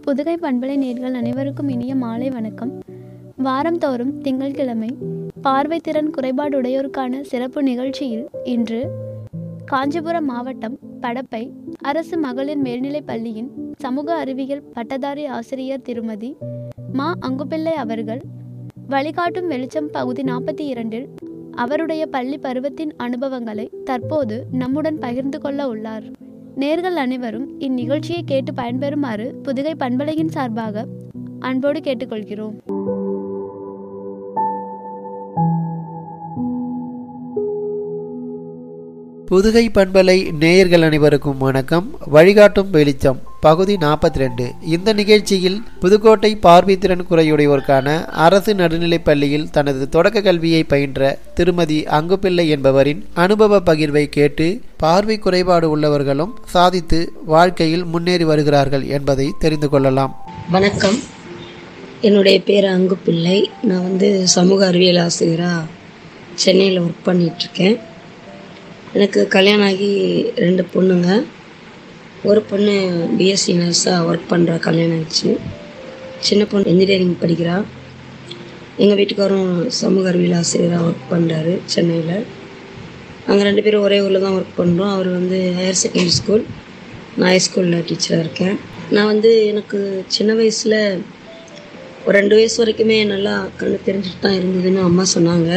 புதுகை பண்பலை நேர்கள் அனைவருக்கும் இனிய மாலை வணக்கம் வாரந்தோறும் திங்கட்கிழமை பார்வை திறன் குறைபாடுடையோருக்கான சிறப்பு நிகழ்ச்சியில் இன்று காஞ்சிபுரம் மாவட்டம் படப்பை அரசு மகளிர் மேல்நிலைப் பள்ளியின் சமூக அறிவியல் பட்டதாரி ஆசிரியர் திருமதி மா அங்குப்பிள்ளை அவர்கள் வழிகாட்டும் வெளிச்சம் பகுதி நாற்பத்தி இரண்டில் அவருடைய பள்ளி பருவத்தின் அனுபவங்களை தற்போது நம்முடன் பகிர்ந்து கொள்ள உள்ளார் நேர்கள் அனைவரும் இந்நிகழ்ச்சியை கேட்டு பயன்பெறுமாறு புதுகை பண்பலையின் சார்பாக அன்போடு கேட்டுக்கொள்கிறோம் புதுகை பண்பலை நேயர்கள் அனைவருக்கும் வணக்கம் வழிகாட்டும் வெளிச்சம் பகுதி நாற்பத்தி ரெண்டு இந்த நிகழ்ச்சியில் புதுக்கோட்டை பார்வைத்திறன் குறையுடையோருக்கான அரசு நடுநிலைப் பள்ளியில் தனது தொடக்க கல்வியை பயின்ற திருமதி அங்குப்பிள்ளை என்பவரின் அனுபவ பகிர்வை கேட்டு பார்வை குறைபாடு உள்ளவர்களும் சாதித்து வாழ்க்கையில் முன்னேறி வருகிறார்கள் என்பதை தெரிந்து கொள்ளலாம் வணக்கம் என்னுடைய பேர் அங்குப்பிள்ளை நான் வந்து சமூக அறிவியல் ஆசிரியராக சென்னையில் ஒர்க் பண்ணிகிட்ருக்கேன் எனக்கு கல்யாணம் ஆகி ரெண்டு பொண்ணுங்க ஒரு பொண்ணு பிஎஸ்சி நர்ஸாக ஒர்க் பண்ணுறா கல்யாணம் ஆயிடுச்சு சின்ன பொண்ணு இன்ஜினியரிங் படிக்கிறா எங்கள் வீட்டுக்காரும் சமூக அறிவியல் ஆசிரியராக ஒர்க் பண்ணுறாரு சென்னையில் நாங்கள் ரெண்டு பேரும் ஒரே ஊரில் தான் ஒர்க் பண்ணுறோம் அவர் வந்து ஹையர் செகண்டரி ஸ்கூல் நான் ஹைஸ்கூலில் டீச்சராக இருக்கேன் நான் வந்து எனக்கு சின்ன வயசில் ஒரு ரெண்டு வயசு வரைக்குமே நல்லா கண்ணு தெரிஞ்சுட்டு தான் இருந்ததுன்னு அம்மா சொன்னாங்க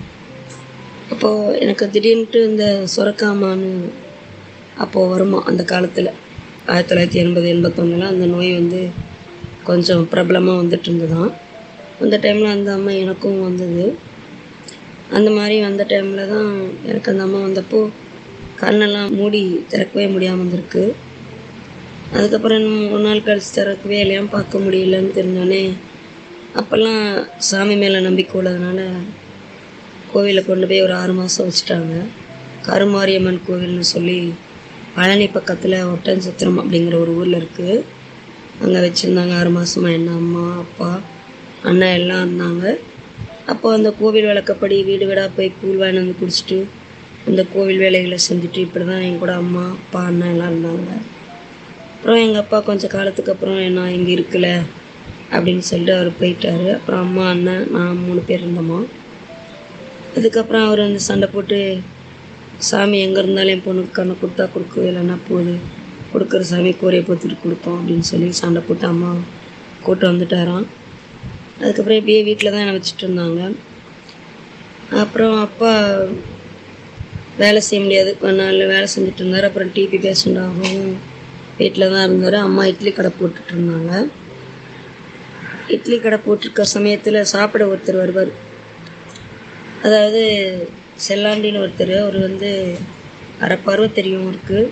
அப்போது எனக்கு திடீர்னுட்டு இந்த சுரக்காமான்னு அப்போது வருமா அந்த காலத்தில் ஆயிரத்தி தொள்ளாயிரத்தி எண்பது எண்பத்தொன்னில் அந்த நோய் வந்து கொஞ்சம் பிரபலமாக வந்துட்டு இருந்ததுதான் அந்த டைமில் அந்த அம்மா எனக்கும் வந்தது அந்த மாதிரி வந்த டைமில் தான் எனக்கு அந்த அம்மா வந்தப்போ கண்ணெல்லாம் மூடி திறக்கவே முடியாமல் வந்திருக்கு அதுக்கப்புறம் இன்னும் ஒரு நாள் கழிச்சு திறக்கவே இல்லையாம் பார்க்க முடியலன்னு தெரிஞ்சோடனே அப்போல்லாம் சாமி மேலே நம்பிக்கை உள்ளதுனால கோவிலில் கொண்டு போய் ஒரு ஆறு மாதம் வச்சுட்டாங்க கருமாரியம்மன் கோவில்னு சொல்லி பழனி பக்கத்தில் ஒட்டன்சத்திரம் அப்படிங்கிற ஒரு ஊரில் இருக்குது அங்கே வச்சுருந்தாங்க ஆறு மாதமாக என்ன அம்மா அப்பா அண்ணன் எல்லாம் இருந்தாங்க அப்போ அந்த கோவில் விளக்கப்படி வீடு வீடாக போய் கூழ் வாங்கி வந்து குடிச்சிட்டு அந்த கோவில் வேலைகளை செஞ்சுட்டு இப்படி தான் என் கூட அம்மா அப்பா அண்ணன் எல்லாம் இருந்தாங்க அப்புறம் எங்கள் அப்பா கொஞ்சம் காலத்துக்கு அப்புறம் நான் இங்கே இருக்கல அப்படின்னு சொல்லிட்டு அவர் போயிட்டாரு அப்புறம் அம்மா அண்ணன் நான் மூணு பேர் இருந்தோமா அதுக்கப்புறம் அவர் வந்து சண்டை போட்டு சாமி எங்கே இருந்தாலும் என் பொண்ணுக்கு கண்ணை கொடுத்தா கொடுக்கு இல்லைன்னா போகுது கொடுக்குற சாமி கோரையை பொத்துட்டு கொடுப்போம் அப்படின்னு சொல்லி சண்டை போட்டு அம்மா கூட்டு வந்துட்டாராம் அதுக்கப்புறம் இப்படியே வீட்டில் தான் என்னை வச்சுட்டு இருந்தாங்க அப்புறம் அப்பா வேலை செய்ய முடியாது கொஞ்ச நாள் வேலை செஞ்சுட்டு இருந்தார் அப்புறம் டிபி பேஷண்ட் ஆகவும் வீட்டில் தான் இருந்தார் அம்மா இட்லி கடை போட்டுட்டு இருந்தாங்க இட்லி கடை போட்டிருக்க சமயத்தில் சாப்பிட ஒருத்தர் வருவார் அதாவது செல்லாண்டின்னு ஒருத்தர் அவர் வந்து அரை பருவ தெரியும் அவருக்கு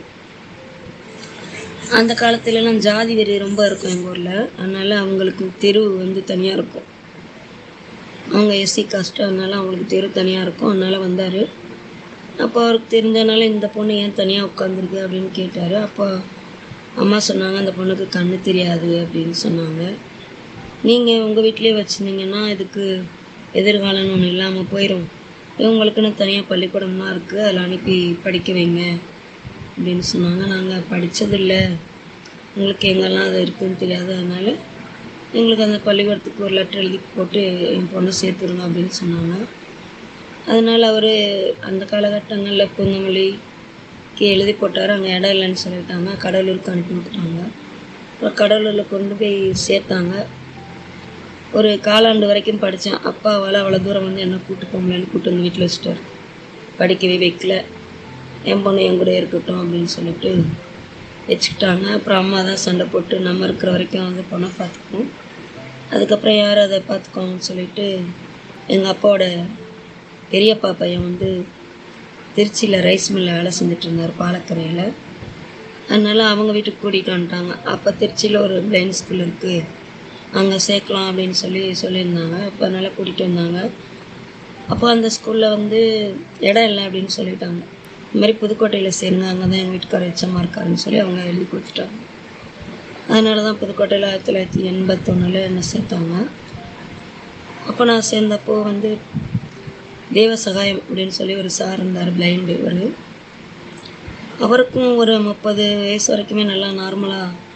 அந்த காலத்துலலாம் ஜாதி வெறி ரொம்ப இருக்கும் எங்கள் ஊரில் அதனால் அவங்களுக்கு தெரு வந்து தனியாக இருக்கும் அவங்க எஸ்சி காஸ்ட்டு அதனால் அவங்களுக்கு தெரு தனியாக இருக்கும் அதனால் வந்தார் அப்போ அவருக்கு தெரிஞ்சனால இந்த பொண்ணு ஏன் தனியாக உட்காந்துருக்கு அப்படின்னு கேட்டார் அப்போ அம்மா சொன்னாங்க அந்த பொண்ணுக்கு கண்ணு தெரியாது அப்படின்னு சொன்னாங்க நீங்கள் உங்கள் வீட்டிலே வச்சுருந்தீங்கன்னா இதுக்கு எதிர்காலம்னு ஒன்று இல்லாமல் போயிடும் இவங்களுக்குன்னு தனியாக பள்ளிக்கூடம்லாம் இருக்குது அதில் அனுப்பி படிக்க வைங்க அப்படின்னு சொன்னாங்க நாங்கள் படித்ததில்ல உங்களுக்கு எங்கெல்லாம் அது இருக்குதுன்னு தெரியாது அதனால் எங்களுக்கு அந்த பள்ளிக்கூடத்துக்கு ஒரு லெட்டர் எழுதி போட்டு என் பொண்ணை சேர்த்துருங்க அப்படின்னு சொன்னாங்க அதனால் அவர் அந்த காலகட்டங்களில் பூந்தமல்லிக்கு எழுதி போட்டார் அங்கே இடம் இல்லைன்னு சொல்லிட்டாங்க கடலூருக்கு அனுப்பி விட்டுட்டாங்க அப்புறம் கடலூரில் கொண்டு போய் சேர்த்தாங்க ஒரு காலாண்டு வரைக்கும் படித்தேன் அப்பாவால் அவ்வளோ தூரம் வந்து என்ன கூட்டு போங்கலன்னு கூட்டு வந்து வீட்டில் வச்சுட்டார் படிக்கவே வைக்கல என் பொண்ணு என் கூட இருக்கட்டும் அப்படின்னு சொல்லிட்டு வச்சுக்கிட்டாங்க அப்புறம் அம்மா தான் சண்டை போட்டு நம்ம இருக்கிற வரைக்கும் வந்து பொண்ணை பார்த்துக்கணும் அதுக்கப்புறம் யார் அதை பார்த்துக்கோங்கன்னு சொல்லிட்டு எங்கள் அப்பாவோட பெரியப்பா பையன் வந்து திருச்சியில் ரைஸ் மில்லில் வேலை செஞ்சுட்டு இருந்தார் பாலக்கரையில் அதனால் அவங்க வீட்டுக்கு கூட்டிகிட்டு வந்துட்டாங்க அப்போ திருச்சியில் ஒரு பிளைண்ட் ஸ்கூல் இருக்குது அங்கே சேர்க்கலாம் அப்படின்னு சொல்லி சொல்லியிருந்தாங்க அப்போ அதனால் கூட்டிகிட்டு வந்தாங்க அப்போ அந்த ஸ்கூலில் வந்து இடம் இல்லை அப்படின்னு சொல்லிட்டாங்க இந்த மாதிரி புதுக்கோட்டையில் சேருங்க அங்கே தான் எங்கள் வீட்டுக்காரர் எச்சமாக இருக்காருன்னு சொல்லி அவங்க எழுதி கொடுத்துட்டாங்க அதனால தான் புதுக்கோட்டையில் ஆயிரத்தி தொள்ளாயிரத்தி எண்பத்தொன்னில் என்னை சேர்த்தாங்க அப்போ நான் சேர்ந்தப்போ வந்து தேவ சகாயம் அப்படின்னு சொல்லி ஒரு சார் இருந்தார் பிளைண்டு ஒரு அவருக்கும் ஒரு முப்பது வயசு வரைக்குமே நல்லா நார்மலாக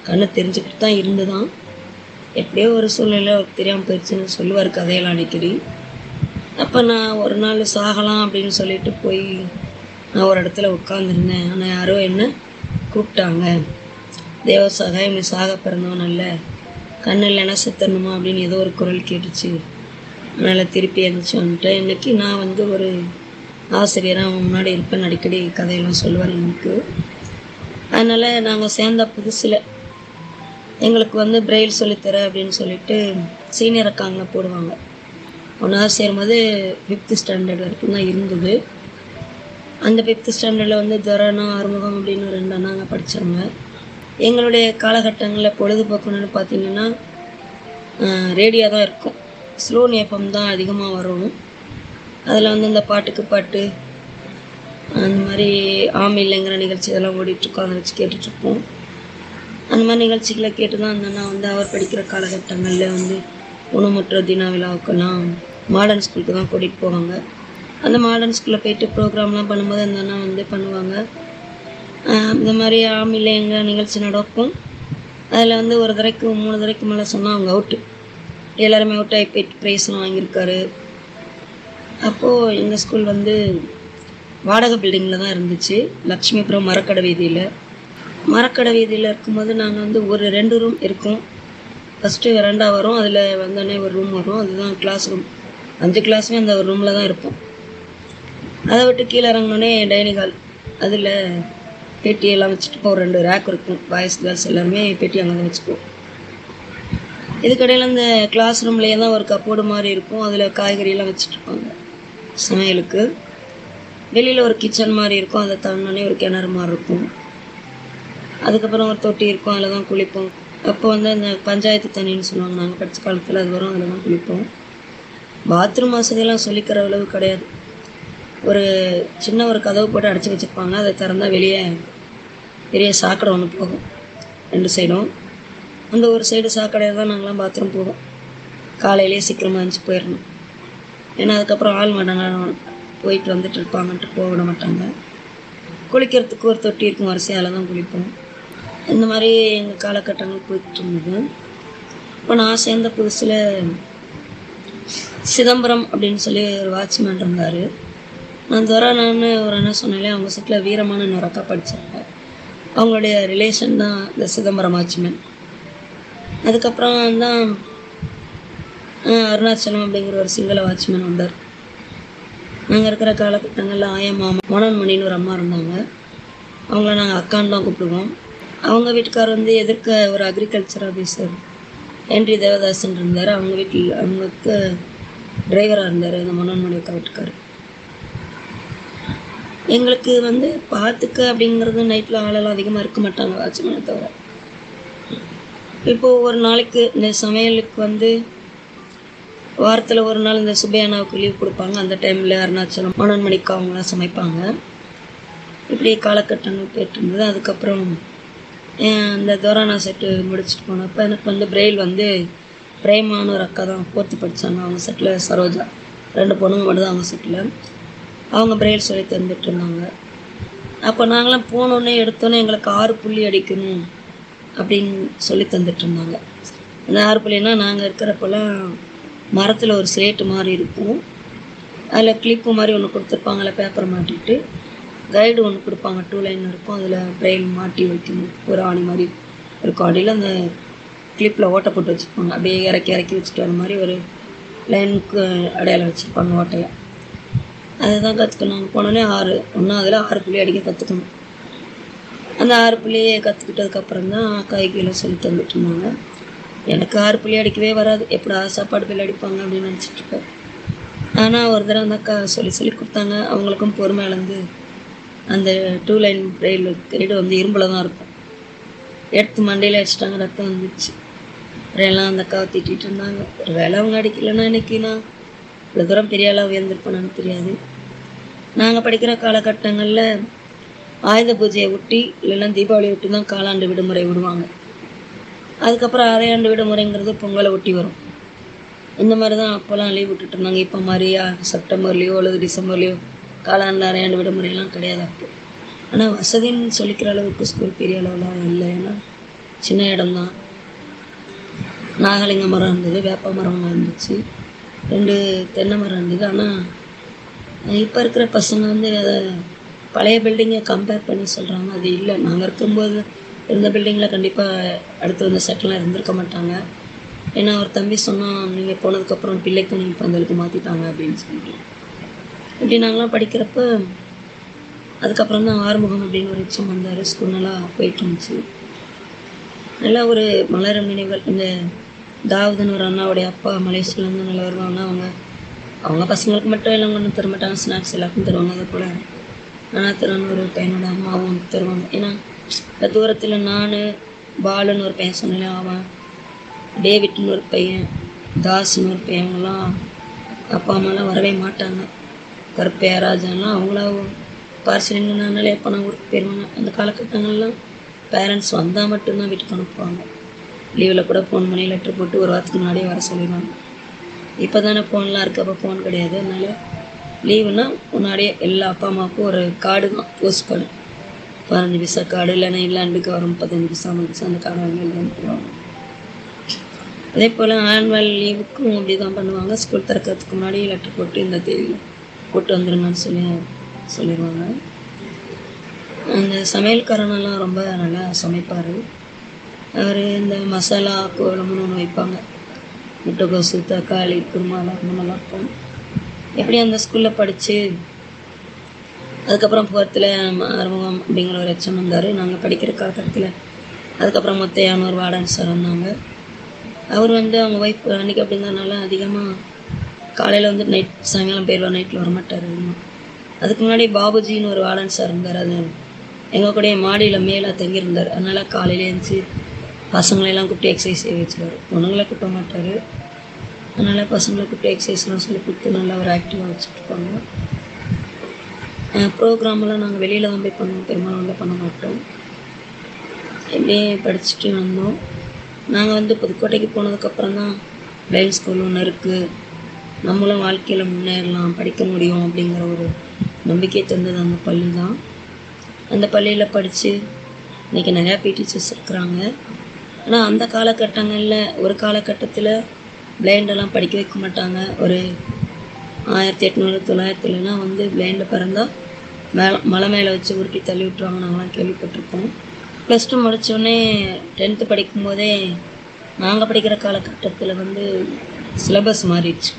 கண்ணு தெரிஞ்சுக்கிட்டு தான் இருந்துதான் எப்படியோ ஒரு சூழ்நிலை அவருக்கு தெரியாமல் போயிடுச்சுன்னு சொல்லுவார் கதையெல்லாம் அடிக்கடி அப்போ நான் ஒரு நாள் சாகலாம் அப்படின்னு சொல்லிட்டு போய் நான் ஒரு இடத்துல உட்காந்துருந்தேன் ஆனால் யாரோ என்ன கூப்பிட்டாங்க தேவ சகாயம் நீ சாக பிறந்தவன் அல்ல கண்ணு இல்லைன்னா செத்தணுமா அப்படின்னு ஏதோ ஒரு குரல் கேட்டுச்சு அதனால் திருப்பி எழுந்துச்சு வந்துட்டேன் இன்னைக்கு நான் வந்து ஒரு ஆசிரியராக அவன் முன்னாடி இருப்பேன் அடிக்கடி கதையெல்லாம் சொல்லுவார் எனக்கு அதனால் நாங்கள் சேர்ந்த புதுசில் எங்களுக்கு வந்து பிரெயில் சொல்லித்தர அப்படின்னு சொல்லிட்டு சீனியர் அக்காங்க போடுவாங்க ஒன்றாவது சேரும்போது ஃபிஃப்த்து ஸ்டாண்டர்ட் வரைக்கும் தான் இருந்தது அந்த ஃபிஃப்த்து ஸ்டாண்டர்டில் வந்து துரணா ஆறுமுகம் அப்படின்னு ரெண்டு அண்ணாங்க படித்தாங்க எங்களுடைய காலகட்டங்களில் பொழுதுபோக்குன்னு பார்த்தீங்கன்னா ரேடியோ தான் இருக்கும் ஸ்லோன் எஃப்எம் தான் அதிகமாக வரும் அதில் வந்து இந்த பாட்டுக்கு பாட்டு அந்த மாதிரி ஆம் இல்லைங்கிற நிகழ்ச்சி இதெல்லாம் ஓடிட்டுருக்கோம் அதை வச்சு கேட்டுட்ருப்போம் அந்த மாதிரி நிகழ்ச்சிகளை கேட்டு தான் அந்த அண்ணா வந்து அவர் படிக்கிற காலகட்டங்களில் வந்து உணமுற்ற தின விழாவுக்கெல்லாம் மாடர்ன் ஸ்கூலுக்கு தான் கூட்டிகிட்டு போவாங்க அந்த மாடர்ன் ஸ்கூலில் போயிட்டு ப்ரோக்ராம்லாம் பண்ணும்போது அந்த அண்ணா வந்து பண்ணுவாங்க ஆஹ் இந்த மாதிரி ஆம் இல்லைங்கிற நிகழ்ச்சி நடக்கும் அதில் வந்து ஒரு தடவைக்கு மூணு தடவைக்கு மேலே சொன்னால் அவங்க அவுட்டு எல்லாருமே அவுட் ஆகி போயிட்டு ப்ரைஸ்லாம் வாங்கியிருக்காரு அப்போது எங்கள் ஸ்கூல் வந்து வாடகை பில்டிங்கில் தான் இருந்துச்சு லக்ஷ்மிபுரம் மரக்கடை வீதியில் மரக்கடை வீதியில் இருக்கும்போது நாங்கள் வந்து ஒரு ரெண்டு ரூம் இருக்கும் ஃபஸ்ட்டு வெராண்டா வரும் அதில் வந்தோடனே ஒரு ரூம் வரும் அதுதான் கிளாஸ் ரூம் அஞ்சு கிளாஸுமே அந்த ஒரு ரூமில் தான் இருப்போம் அதை விட்டு கீழே இறங்கினோடனே டைனிங் ஹால் அதில் பெட்டி எல்லாம் வச்சுட்டு ஒரு ரெண்டு ரேக் இருக்கும் பாய்ஸ் கேர்ள்ஸ் எல்லாருமே பெட்டி அங்கே தான் வச்சுக்குவோம் இதுக்கடையில் இந்த கிளாஸ் ரூம்லேயே தான் ஒரு கப்போர்டு மாதிரி இருக்கும் அதில் காய்கறியெல்லாம் வச்சுட்டு இருப்பாங்க சமையலுக்கு வெளியில் ஒரு கிச்சன் மாதிரி இருக்கும் அதை தாண்டினோடனே ஒரு கிணறு மாதிரி இருக்கும் அதுக்கப்புறம் ஒரு தொட்டி இருக்கும் அதில் தான் குளிப்போம் அப்போ வந்து இந்த பஞ்சாயத்து தண்ணின்னு சொல்லுவாங்க நாங்கள் படித்த காலத்தில் அது வரும் அதில் தான் குளிப்போம் பாத்ரூம் வசதியெல்லாம் சொல்லிக்கிற அளவு கிடையாது ஒரு சின்ன ஒரு கதவு போட்டு அடைச்சி வச்சுருப்பாங்க அதை திறந்தா வெளியே பெரிய சாக்கடை ஒன்று போகும் ரெண்டு சைடும் அந்த ஒரு சைடு சாக்கடையில் தான் நாங்களாம் பாத்ரூம் போவோம் காலையிலேயே சீக்கிரமாக இருந்துச்சு போயிடணும் ஏன்னா அதுக்கப்புறம் ஆள் மாட்டாங்க போயிட்டு வந்துட்டு இருப்பாங்கன்ட்டு போக விட மாட்டாங்க குளிக்கிறதுக்கு ஒரு தொட்டி இருக்கும் வரிசையால் தான் குளிப்போம் இந்த மாதிரி எங்கள் காலகட்டங்கள் போயிட்டு இருந்தது இப்போ நான் சேர்ந்த புதுசில் சிதம்பரம் அப்படின்னு சொல்லி ஒரு வாட்ச்மேன் இருந்தார் நான் துரானான்னு ஒரு அண்ணன் சொன்னாலே அவங்க செட்டில் வீரமான நுறக்கா படித்தாங்க அவங்களுடைய ரிலேஷன் தான் இந்த சிதம்பரம் வாட்ச்மேன் அதுக்கப்புறம் தான் அஹ், அருணாச்சலம் அப்படிங்கிற ஒரு சிங்கள வாட்ச்மேன் வந்தார் நாங்கள் இருக்கிற காலகட்டங்களில் ஆயம்மா மனோன்மணின்னு ஒரு அம்மா இருந்தாங்க அவங்கள நாங்கள் அக்கான்னு தான் கூப்பிடுவோம் அவங்க வீட்டுக்கார் வந்து எதிர்க்க ஒரு அக்ரிகல்ச்சர் ஆஃபீஸர் ஹென்ரி தேவதாசன் இருந்தார் அவங்க வீட்டில் அவங்களுக்கு டிரைவராக இருந்தார் இந்த மனோன்மணி அக்கா வீட்டுக்கார் எங்களுக்கு வந்து பார்த்துக்க அப்படிங்கிறது நைட்டில் ஆளெல்லாம் அதிகமாக இருக்க மாட்டாங்க வாட்ச்மேனை தவிர இப்போது ஒரு நாளைக்கு இந்த சமையலுக்கு வந்து வாரத்தில் ஒரு நாள் இந்த சுபையானாவுக்கு லீவ் கொடுப்பாங்க அந்த டைமில் அருணாச்சலம் மனோன்மணிக்கு அவங்களாம் சமைப்பாங்க இப்படி காலகட்டங்கள் போயிட்டு இருந்தது அதுக்கப்புறம் அஹ் இந்த தோரானா செட்டு முடிச்சுட்டு போனப்போ எனக்கு வந்து பிரெயில் வந்து பிரேமான்னு ஒரு அக்கா தான் ஃபோர்த்து படித்தாங்க அவங்க செட்டில் சரோஜா ரெண்டு பொண்ணுங்க மட்டும் தான் அவங்க செட்டில் அவங்க பிரெயில் சொல்லி தந்துட்டு இருந்தாங்க அப்போ நாங்களாம் போனோடனே எடுத்தோன்னே எங்களுக்கு ஆறு புள்ளி அடிக்கணும் அப்படின்னு சொல்லி தந்துட்டு இருந்தாங்க அந்த ஆறு புள்ளினா நாங்கள் இருக்கிறப்பெல்லாம் மரத்தில் ஒரு ஸ்லேட்டு மாதிரி இருக்கும் அதில் கிளிப்பு மாதிரி ஒன்று கொடுத்துருப்பாங்க அதில் பேப்பர் மாட்டிட்டு கைடு ஒன்று கொடுப்பாங்க டூ லைன் இருக்கும் அதில் பிரெயில் மாட்டி வைக்கணும் ஒரு ஆணி மாதிரி இருக்கும் அடியில் அந்த கிளிப்பில் ஓட்டை போட்டு வச்சுருப்பாங்க அப்படியே இறக்கி இறக்கி வச்சுட்டு வர மாதிரி ஒரு லைனுக்கு அடையாளம் வச்சுருப்பாங்க ஓட்டையை அதுதான் கற்றுக்கணும் போனோடனே ஆறு ஒன்றும் அதில் ஆறு புள்ளி அடிக்க கற்றுக்கணும் அந்த ஆறு புள்ளியை கற்றுக்கிட்டதுக்கப்புறம் தான் காய்கறிலாம் சொல்லி தந்துட்டு இருந்தாங்க எனக்கு ஆறு புள்ளி அடிக்கவே வராது எப்படா சாப்பாடு பில் அடிப்பாங்க அப்படின்னு நினச்சிட்டு இருப்பேன் ஆனால் ஒரு தடவை அந்த அக்கா சொல்லி சொல்லி கொடுத்தாங்க அவங்களுக்கும் பொறுமை இழந்து அந்த டூ லைன் ரயில் கைடு வந்து இரும்பில் தான் இருக்கும் எடுத்து மண்டையில் அடிச்சிட்டாங்க ரத்தம் வந்துச்சு அப்புறம் எல்லாம் அந்த அக்காவை திட்டிகிட்டு இருந்தாங்க ஒரு வேலை அவங்க அடிக்கலைன்னா இன்னைக்கு நான் இவ்வளோ தூரம் பெரிய ஆளாக உயர்ந்திருப்பேனான்னு தெரியாது நாங்கள் படிக்கிற காலகட்டங்களில் ஆயுத பூஜையை ஒட்டி இல்லைன்னா தீபாவளி ஒட்டி தான் காலாண்டு விடுமுறை விடுவாங்க அதுக்கப்புறம் அரையாண்டு விடுமுறைங்கிறது பொங்கலை ஒட்டி வரும் இந்த மாதிரி தான் அப்போல்லாம் லீவ் விட்டுட்டு இருந்தாங்க இப்போ மாதிரியா செப்டம்பர்லேயோ அல்லது டிசம்பர்லேயோ காலாண்டு அரையாண்டு விடுமுறையெல்லாம் கிடையாது அப்போ ஆனால் வசதின்னு சொல்லிக்கிற அளவுக்கு ஸ்கூல் பெரிய அளவுலாம் இல்லை ஏன்னா சின்ன இடம்தான் நாகலிங்க மரம் இருந்தது வேப்ப மரம் இருந்துச்சு ரெண்டு தென்னை மரம் இருந்தது ஆனால் இப்போ இருக்கிற பசங்க வந்து அதை பழைய பில்டிங்கை கம்பேர் பண்ணி சொல்கிறாங்க அது இல்லை நாங்கள் இருக்கும்போது இருந்த பில்டிங்கில் கண்டிப்பாக அடுத்து வந்து செட்டிலாக இருந்திருக்க மாட்டாங்க ஏன்னா ஒரு தம்பி சொன்னான் நீங்கள் போனதுக்கப்புறம் பிள்ளைக்கு நீங்கள் பந்தலுக்கு மாற்றிட்டாங்க அப்படின்னு சொல்லி இப்படி நாங்களாம் படிக்கிறப்ப அதுக்கப்புறம் தான் ஆறுமுகம் அப்படின்னு ஒரு எச்சம் வந்தார் ஸ்கூல் நல்லா போயிட்டு இருந்துச்சு நல்லா ஒரு மலரும் நினைவுகள் இந்த தாவூதுன்னு ஒரு அண்ணாவுடைய அப்பா மலேசியாலேருந்து நல்லா வருவாங்க அவங்க அவங்க பசங்களுக்கு மட்டும் எல்லாம் கொண்டு தர மாட்டாங்க ஸ்நாக்ஸ் எல்லாருக்கும் தருவாங்க அதே போல் அனாத்திரன்னு ஒரு பையனோட அம்மாவும் வந்து தருவாங்க ஏன்னா இந்த தூரத்தில் நான் பாலுன்னு ஒரு பையன் சொன்னேன் அவன் டேவிட்னு ஒரு பையன் தாஸ்னு ஒரு பையன் அவங்களாம் அப்பா அம்மாலாம் வரவே மாட்டாங்க கருப்பையா ராஜாலாம் அவங்களா பார்சலிங்கனாலே எப்போ நான் ஊருக்கு போயிடுவாங்க அந்த காலகட்டங்கள்லாம் பேரண்ட்ஸ் வந்தால் மட்டும்தான் வீட்டுக்கு அனுப்புவாங்க லீவில் கூட ஃபோன் பண்ணி லெட்டர் போட்டு ஒரு வாரத்துக்கு முன்னாடியே வர சொல்லிடுவாங்க இப்போ தானே ஃபோன்லாம் இருக்குது அப்போ ஃபோன் கிடையாது அதனால லீவுனா முன்னாடியே எல்லா அப்பா அம்மாவுக்கும் ஒரு கார்டு தான் போஸ்ட் கார்டு பதினஞ்சு பைசா கார்டு இல்லைன்னா இல்லாண்டுக்கு வரும் முப்பத்தஞ்சு பைசா ஐம்பது பைசா அந்த கார்டு வாங்கி எழுதி அனுப்புவாங்க அதே போல் ஆனுவல் லீவுக்கும் அப்படி தான் பண்ணுவாங்க ஸ்கூல் திறக்கிறதுக்கு முன்னாடி லெட்டர் போட்டு இந்த தேதியில் போட்டு வந்துருங்கன்னு சொல்லி சொல்லிடுவாங்க அந்த சமையல்காரனெல்லாம் ரொம்ப நல்லா சமைப்பார் அவர் இந்த மசாலா குழம்புன்னு ஒன்று வைப்பாங்க முட்டைக்கோசு தக்காளி குருமாலாம் ரொம்ப நல்லா இருக்கும் எப்படி அந்த ஸ்கூலில் படித்து அதுக்கப்புறம் ஃபோர்த்தில் ஆறுமுகம் அப்படிங்கிற ஒரு எச்சம் வந்தார் நாங்கள் படிக்கிற காலகட்டத்தில் அதுக்கப்புறம் மொத்தையான ஒரு வார்டன் சார் வந்தாங்க அவர் வந்து அவங்க ஒய்ஃப் அன்றைக்கி அப்படி இருந்ததுனால அதிகமாக காலையில் வந்து நைட் சாயங்காலம் போயிடுவார் நைட்டில் வரமாட்டார் அதிகமாக அதுக்கு முன்னாடி பாபுஜின்னு ஒரு வார்டன் சார் இருந்தார் அது எங்கள் கூட மாடியில் மேலே தங்கியிருந்தார் அதனால் காலையில் எழுந்துச்சி பசங்களெல்லாம் கூப்பிட்டு எக்ஸசைஸ் செய்ய வச்சுருவார் பொண்ணுங்களை கூப்பிட மாட்டார் அதனால் பசங்களை கூப்பிட்டு எக்ஸசைஸ்லாம் சொல்லி கொடுத்து நல்லா ஒரு ஆக்டிவாக வச்சுட்ருப்பாங்க ப்ரோக்ராமெல்லாம் நாங்கள் வெளியில் தான் போய் பண்ணுவோம் பெரும்பாலும் உள்ள பண்ண மாட்டோம் இப்படியே படிச்சுட்டு வந்தோம் நாங்கள் வந்து புதுக்கோட்டைக்கு போனதுக்கப்புறம் தான் பிளைண்ட் ஸ்கூல் ஒன்று இருக்குது நம்மளும் வாழ்க்கையில் முன்னேறலாம் படிக்க முடியும் அப்படிங்கிற ஒரு நம்பிக்கை தந்தது அந்த பள்ளி தான் அந்த பள்ளியில் படித்து இன்றைக்கி நிறையா பி டீச்சர்ஸ் இருக்கிறாங்க ஆனால் அந்த காலகட்டங்களில் ஒரு காலகட்டத்தில் பிளைண்டெல்லாம் படிக்க வைக்க மாட்டாங்க ஒரு ஆயிரத்தி எட்நூறு தொள்ளாயிரத்துலலாம் வந்து பிளைண்டில் பிறந்தால் மேலே மலை மேலே வச்சு உருட்டி தள்ளி விட்டுருவாங்க நாங்களாம் கேள்விப்பட்டிருக்கோம் ப்ளஸ் டூ முடித்தோடனே டென்த்து படிக்கும்போதே நாங்கள் படிக்கிற காலகட்டத்தில் வந்து சிலபஸ் மாறிடுச்சு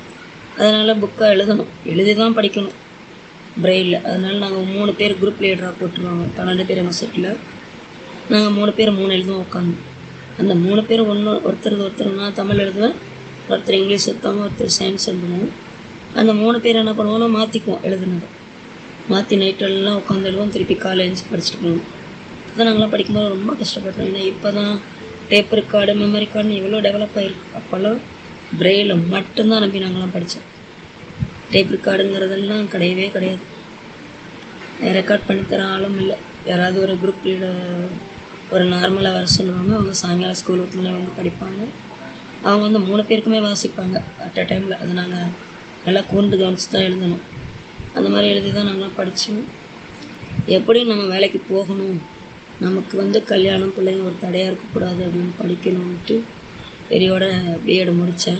அதனால் புக்கை எழுதணும் எழுதி தான் படிக்கணும் பிரெயிலில் அதனால் நாங்கள் மூணு பேர் குரூப் லீடராக போட்டுருவாங்க பன்னெண்டு பேர் எங்கள் செட்டில் நாங்கள் மூணு பேர் மூணு எழுதுவோம் உட்காந்து அந்த மூணு பேர் ஒன்று ஒருத்தர் ஒருத்தர் நான் தமிழ் எழுதுவேன் ஒருத்தர் இங்கிலீஷ் எழுதுவாங்க ஒருத்தர் சயின்ஸ் எழுதுவோம் அந்த மூணு பேர் என்ன பண்ணுவோம்னா மாற்றிக்குவோம் எழுதுனது மாற்றி நைட்டெல்லாம் உட்காந்து எழுதுவோம் திருப்பி காலை எழுந்து படிச்சுட்டு போவோம் அதான் நாங்களாம் படிக்கும்போது ரொம்ப கஷ்டப்பட்டோம் ஏன்னா இப்போ தான் டேப் ரெக்கார்டு மெமரி கார்டுன்னு எவ்வளோ டெவலப் ஆகிருக்கு அப்போல்லாம் பிரெயில் மட்டும்தான் நம்பி நாங்களாம் படித்தோம் டேப் ரெக்கார்டுங்கிறதெல்லாம் கிடையவே கிடையாது ரெக்கார்ட் பண்ணித்தர ஆளும் இல்லை யாராவது ஒரு குரூப் ஒரு நார்மலாக வர சொல்லுவாங்க அவங்க சாயங்காலம் ஸ்கூல் விட்டுல வந்து படிப்பாங்க அவங்க வந்து மூணு பேருக்குமே வாசிப்பாங்க அட் அ டைமில் அது நாங்கள் நல்லா கூர்ந்து கவனித்து தான் எழுதணும் அந்த மாதிரி எழுதி தான் நாங்களாம் படித்தோம் எப்படி நம்ம வேலைக்கு போகணும் நமக்கு வந்து கல்யாணம் பிள்ளைங்க ஒரு தடையாக இருக்கக்கூடாது அப்படின்னு படிக்கணும்ன்ட்டு பெரியோட பிஎட் முடித்தேன்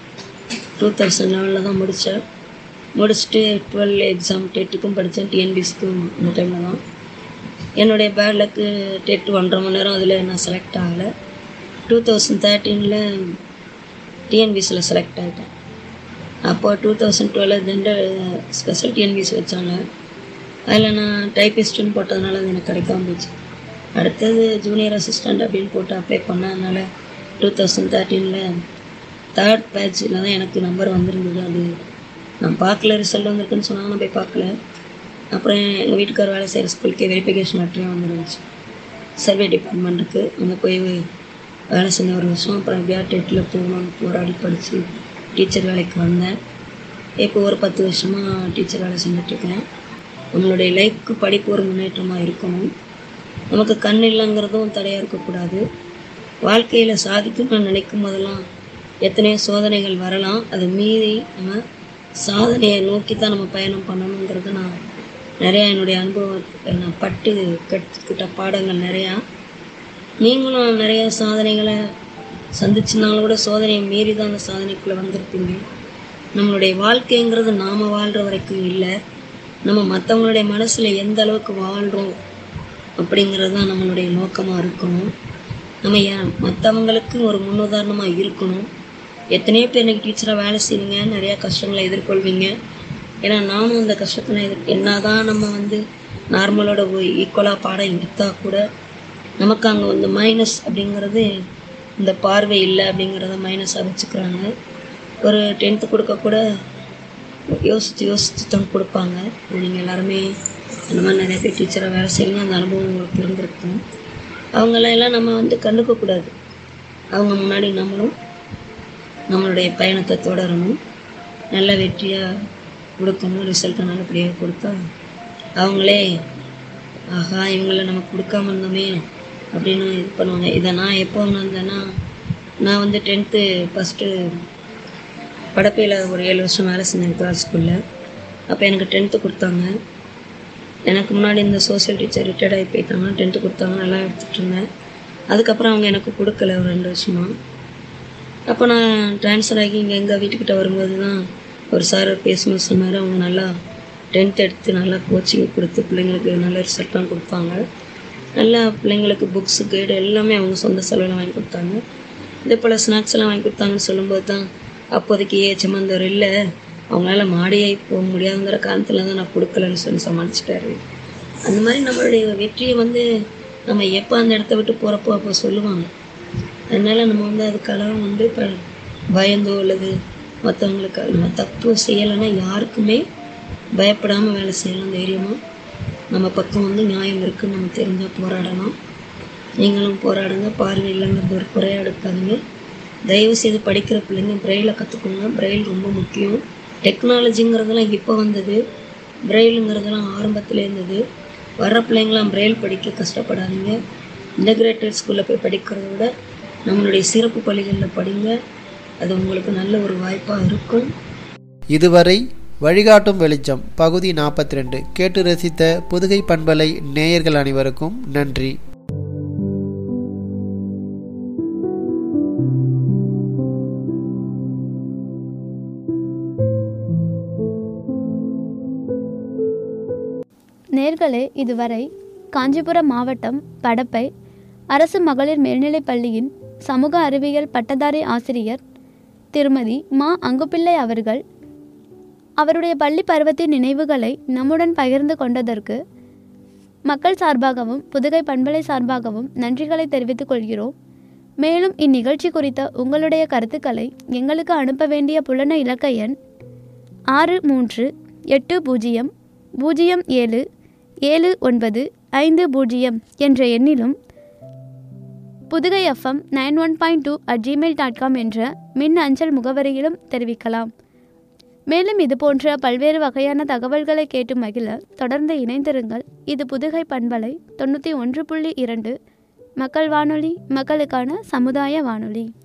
டூ தௌசண்ட் லெவனில் தான் முடித்தேன் முடிச்சுட்டு டுவெல் எக்ஸாம் டெட்டுக்கும் படித்தேன் டிஎன்பிசிக்கும் இந்த டைமில் தான் என்னுடைய பேட்லுக்கு டெட் ஒன்றரை மணி நேரம் அதில் நான் செலக்ட் ஆகலை டூ தௌசண்ட் தேர்ட்டீனில் டிஎன்பிசியில் செலக்ட் ஆகிட்டேன் அப்போது two thousand twelve gender special TNPSC வச்சாங்க அதில் நான் டைப்பிஸ்ட்டுன்னு போட்டதுனால அது எனக்கு கிடைக்காம போச்சு அடுத்தது ஜூனியர் அசிஸ்டண்ட் அப்படின்னு போட்டு அப்ளை பண்ணேன் அதனால் டூ தௌசண்ட் தேர்ட்டீனில் தேர்ட் பேட்சில் தான் எனக்கு நம்பர் வந்திருந்தது அது நான் பார்க்கல ரிசல்ட் வந்திருக்குன்னு சொன்னாங்க நான் போய் பார்க்கல அப்புறம் எங்கள் வீட்டுக்கார் வேலை செய்கிற ஸ்கூலுக்கே வெரிஃபிகேஷன் லெட்டரே வந்துருந்துச்சு சர்வே டிபார்ட்மெண்ட்டுக்கு அங்கே போய் வேலை செஞ்ச ஒரு வருஷம் அப்புறம் எப்படியா டெட்டில் போகணும்னு போராடி படித்து டீச்சர் வேலைக்கு வந்தேன் இப்போ ஒரு பத்து வருஷமாக டீச்சர் வேலை செஞ்சுட்ருக்கேன் நம்மளுடைய லைஃப்க்கு படிப்பு ஒரு முன்னேற்றமாக இருக்கணும் நமக்கு கண் இல்லைங்கிறதும் தடையாக இருக்கக்கூடாது வாழ்க்கையில் சாதிக்கணும்னு நினைக்கும் போதெல்லாம் எத்தனையோ சோதனைகள் வரலாம் அதை மீறி நம்ம சாதனையை நோக்கி தான் நம்ம பயணம் பண்ணணுங்கிறது நான் நிறையா என்னுடைய அனுபவத்தை நான் பட்டு கற்றுக்கிட்ட பாடங்கள் நிறையா நீங்களும் நிறைய சாதனைகளை சந்திச்சுனாலும் கூட சோதனையை மீறி தான் அந்த சாதனைக்குள்ளே வந்திருப்பீங்க நம்மளுடைய வாழ்க்கைங்கிறது நாம் வாழ்கிற வரைக்கும் இல்லை நம்ம மற்றவங்களுடைய மனசில் எந்த அளவுக்கு வாழ்கிறோம் அப்படிங்கிறது தான் நம்மளுடைய நோக்கமாக இருக்கணும் நம்ம ஏன் மற்றவங்களுக்கு ஒரு முன்னுதாரணமாக இருக்கணும் எத்தனையோ பேர் இன்னைக்கு டீச்சராக வேலை செய்வீங்க நிறையா கஷ்டங்களை எதிர்கொள்வீங்க ஏன்னா நானும் அந்த கஷ்டத்தை எதிர் என்னதான் நம்ம வந்து நார்மலோட ஈக்குவலாக பாடம் எடுத்தால் கூட நமக்கு அங்கே வந்து மைனஸ் அப்படிங்கிறது இந்த பார்வை இல்லை அப்படிங்கிறத மைனஸாக வச்சுக்கிறாங்க ஒரு டென்த்து கொடுக்க கூட யோசித்து யோசித்து தான் கொடுப்பாங்க நீங்கள் எல்லாருமே அந்த மாதிரி நிறைய பேர் டீச்சராக வேலை செய்யுங்க அந்த அனுபவம் உங்களுக்கு இருந்திருக்கும் அவங்களெல்லாம் நம்ம வந்து கண்டுக்கக்கூடாது அவங்க முன்னாடி நம்மளும் நம்மளுடைய பயணத்தை தொடரணும் நல்ல வெற்றியாக கொடுக்கணும் ரிசல்ட்டை நல்லபடியாக கொடுத்தா அவங்களே ஆஹா இவங்கள நம்ம கொடுக்காம இருந்தோமே அப்படின்னு இது பண்ணுவாங்க இதை நான் எப்போ உணர்ந்தேன்னா நான் வந்து டென்த்து ஃபஸ்ட்டு படப்பையில் ஒரு ஏழு வருஷம் வேலை செஞ்சேன் கிளாஸ் ஸ்கூலில் அப்போ எனக்கு டென்த்து கொடுத்தாங்க எனக்கு முன்னாடி இந்த சோஷியல் டீச்சர் ரிட்டையர்ட் ஆகி போயிட்டாங்க டென்த்து கொடுத்தாங்க நல்லா எடுத்துகிட்டு இருந்தேன் அதுக்கப்புறம் அவங்க எனக்கு கொடுக்கல ஒரு ரெண்டு வருஷமா அப்போ நான் ட்ரான்ஸ்ஃபர் ஆகி இங்கே எங்கள் வீட்டுக்கிட்ட வரும்போது தான் ஒரு சார் பேசணும்னு சொன்னார் அவங்க நல்லா டென்த் எடுத்து நல்லா கோச்சிங் கொடுத்து பிள்ளைங்களுக்கு நல்ல ரிசல்ட்லாம் கொடுப்பாங்க நல்லா பிள்ளைங்களுக்கு புக்ஸு கைடு எல்லாமே அவங்க சொந்த செலவில் வாங்கி கொடுத்தாங்க இதே போல் ஸ்நாக்ஸ் எல்லாம் வாங்கி கொடுத்தாங்கன்னு சொல்லும்போது தான் அப்போதைக்கு ஏச்சமந்தவர் இல்லை அவங்களால மாடியே போக முடியாதுங்கிற காரணத்தில் தான் நான் கொடுக்கலன்னு சொல்லி சமாளிச்சிட்டாரு அந்த மாதிரி நம்மளுடைய வெற்றியை வந்து நம்ம எப்போ அந்த இடத்த விட்டு போகிறப்போ அப்போ சொல்லுவாங்க அதனால் நம்ம வந்து அதுக்கெல்லாம் வந்து இப்போ பயந்தோ அல்லது மற்றவங்களுக்கு நம்ம தப்பு செய்யலைன்னா யாருக்குமே பயப்படாமல் வேலை செய்யலாம் தைரியமாக நம்ம பக்கம் வந்து நியாயம் இருக்குன்னு நம்ம தெரிஞ்சால் போராடலாம் நீங்களும் போராடுங்க பார்வை இல்லைங்கிறது ஒரு குறையா எடுக்காதீங்க தயவு செய்து படிக்கிற பிள்ளைங்க பிரெயில கற்றுக்கோங்க பிரெயில் ரொம்ப முக்கியம் டெக்னாலஜிங்கிறதெல்லாம் இப்போ வந்தது பிரெயிலுங்கிறதெல்லாம் ஆரம்பத்தில் இருந்தது வர்ற பிள்ளைங்களாம் பிரெயில் படிக்க கஷ்டப்படாதீங்க இன்டகிரேட்டட் ஸ்கூலில் போய் படிக்கிறத விட நம்மளுடைய சிறப்பு பள்ளிகளில் படிங்க அது உங்களுக்கு நல்ல ஒரு வாய்ப்பாக இருக்கும் இதுவரை வழிகாட்டும் வெளிச்சம் பகுதி நாற்பத்தி ரெண்டு கேட்டு ரசித்த புதுகை பண்பலை நேயர்கள் அனைவருக்கும் நன்றி நேர்களே இதுவரை காஞ்சிபுரம் மாவட்டம் படப்பை அரசு மகளிர் மேல்நிலைப் பள்ளியின் சமூக அறிவியல் பட்டதாரி ஆசிரியர் திருமதி மா அங்குப்பிள்ளை அவர்கள் அவருடைய பள்ளி பருவத்தின் நினைவுகளை நம்முடன் பகிர்ந்து கொண்டதற்கு மக்கள் சார்பாகவும் புதுகை பண்பலை சார்பாகவும் நன்றிகளை தெரிவித்துக் கொள்கிறோம் மேலும் இந்நிகழ்ச்சி குறித்த உங்களுடைய கருத்துக்களை எங்களுக்கு அனுப்ப வேண்டிய புலன இலக்க எண் ஆறு மூன்று எட்டு பூஜ்ஜியம் பூஜ்ஜியம் ஏழு ஏழு ஒன்பது ஐந்து பூஜ்ஜியம் என்ற எண்ணிலும் Pudugai FM nine one point two at Gmail dot com என்ற மின் அஞ்சல் முகவரியிலும் தெரிவிக்கலாம் மேலும் இது போன்ற பல்வேறு வகையான தகவல்களை கேட்டு மகிழ தொடர்ந்து இணைந்திருங்கள் இது புதுகை பண்பலை தொண்ணூற்றி ஒன்று புள்ளி இரண்டு மக்கள் வானொலி மக்களுக்கான சமுதாய வானொலி